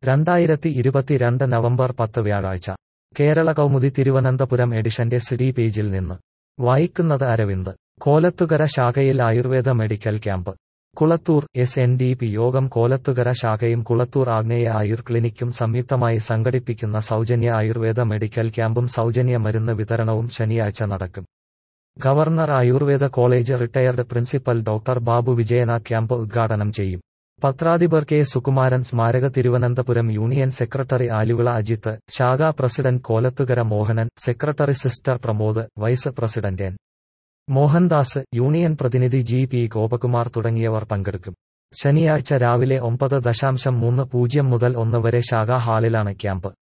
രണ്ടായിരത്തി ഇരുപത്തിരണ്ട് നവംബർ പത്ത് വ്യാഴാഴ്ച കേരള കൗമുദി തിരുവനന്തപുരം എഡിഷന്റെ സിഡി പേജിൽ നിന്ന് വായിക്കുന്നത് അരവിന്ദ് കോലത്തുകര ശാഖയിൽ Ayurveda medical camp Kulathoor S N D P Yogam Kolathukara ശാഖയും Kulathur ആഗ്നേയ ആയുർ ക്ലിനിക്കും സംയുക്തമായി സംഘടിപ്പിക്കുന്ന സൗജന്യ ആയുർവേദ മെഡിക്കൽ ക്യാമ്പും സൗജന്യ മരുന്ന് വിതരണവും ശനിയാഴ്ച നടക്കും governor Ayurveda college retired principal doctor Babu Vijayanath camp ഉദ്ഘാടനം ചെയ്യും പത്രാധിപർ കെ സുകുമാരൻ സ്മാരക തിരുവനന്തപുരം യൂണിയൻ സെക്രട്ടറി ആലുവിള അജിത്ത് ശാഖാ president Kolathukara Mohanan secretary sister Pramod vice president N Mohandas union പ്രതിനിധി ജി പി ഗോപകുമാർ തുടങ്ങിയവർ പങ്കെടുക്കും ശനിയാഴ്ച രാവിലെ ഒമ്പത് ദശാംശം മൂന്ന് പൂജ്യം മുതൽ ഒന്ന് വരെ ശാഖാ ഹാളിലാണ് ക്യാമ്പ്